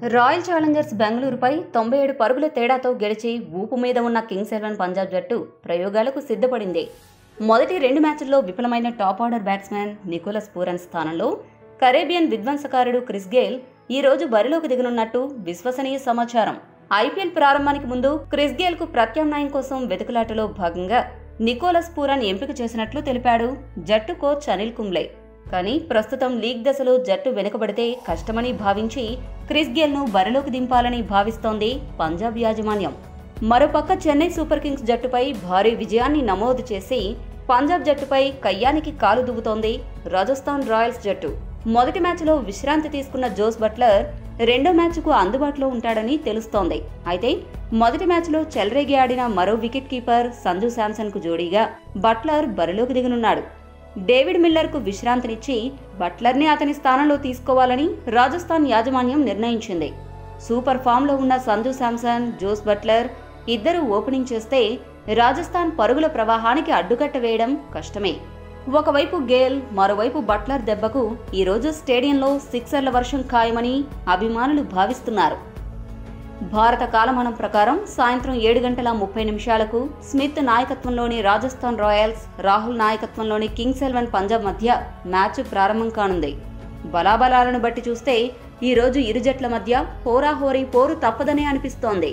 royal Challengers బెంగళూరుపై తొంభై ఏడు పరుగుల తేడాతో గెలిచి ఊపు మీద ఉన్న కింగ్స్ ఎలెవన్ పంజాబ్ జట్టు ప్రయోగాలకు సిద్ధపడింది మొదటి రెండు మ్యాచ్ల్లో విఫలమైన top order batsmen Nicholas Pooran స్థానంలో కరేబియన్ విధ్వంసకారుడు క్రిస్ గేల్ ఈ రోజు బరిలోకి దిగనున్నట్టు విశ్వసనీయ సమాచారం ఐపీఎల్ ప్రారంభానికి ముందు క్రిస్ గేల్ కు ప్రత్యామ్నాయం కోసం వెతుకులాటలో భాగంగా నికోలస్ పూరన్ ఎంపిక చేసినట్లు తెలిపాడు జట్టు కోచ్ అనిల్ కుంబ్లే కానీ ప్రస్తుతం లీగ్ దశలో జట్టు వెనుకబడితే కష్టమని భావించి క్రిస్ గేల్ను బరిలోకి దింపాలని భావిస్తోంది పంజాబ్ యాజమాన్యం మరోపక్క చెన్నై సూపర్ కింగ్స్ జట్టుపై భారీ విజయాన్ని నమోదు చేసి పంజాబ్ జట్టుపై కయ్యానికి కాలు దువ్వుతోంది రాజస్థాన్ రాయల్స్ జట్టు మొదటి మ్యాచ్లో విశ్రాంతి తీసుకున్న జోస్ బట్లర్ రెండో మ్యాచ్కు అందుబాటులో ఉంటాడని తెలుస్తోంది అయితే మొదటి మ్యాచ్లో చెలరేగి ఆడిన మరో వికెట్ కీపర్ సంజు శాంసన్కు జోడీగా బట్లర్ బరిలోకి దిగనున్నాడు డేవిడ్ మిల్లర్కు విశ్రాంతినిచ్చి బట్లర్ని అతని స్థానంలో తీసుకోవాలని రాజస్థాన్ యాజమాన్యం నిర్ణయించింది సూపర్ ఫామ్లో ఉన్న సంజు శాంసన్ జోస్ బట్లర్ ఇద్దరు ఓపెనింగ్ చేస్తే రాజస్థాన్ పరుగుల ప్రవాహానికి అడ్డుకట్ట వేయడం కష్టమే ఒకవైపు గేల్ మరోవైపు బట్లర్ దెబ్బకు ఈరోజు స్టేడియంలో సిక్సర్ల వర్షం ఖాయమని అభిమానులు భావిస్తున్నారు భారత కాలమానం ప్రకారం సాయంత్రం ఏడు గంటల ముప్పై నిమిషాలకు స్మిత్ నాయకత్వంలోని రాజస్థాన్ రాయల్స్ రాహుల్ నాయకత్వంలోని కింగ్స్ ఎలెవన్ పంజాబ్ మధ్య మ్యాచ్ ప్రారంభం కానుంది బలాబలాలను బట్టి చూస్తే ఈ రోజు ఇరు జట్ల మధ్య హోరాహోరీ పోరు తప్పదనే అనిపిస్తోంది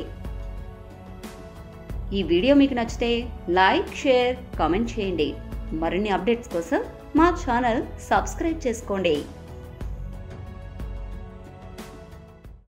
ఈ వీడియో మీకు నచ్చితే లైక్ షేర్ కామెంట్ చేయండి మరిన్ని అప్డేట్స్ కోసం మా ఛానల్ సబ్స్క్రైబ్ చేసుకోండి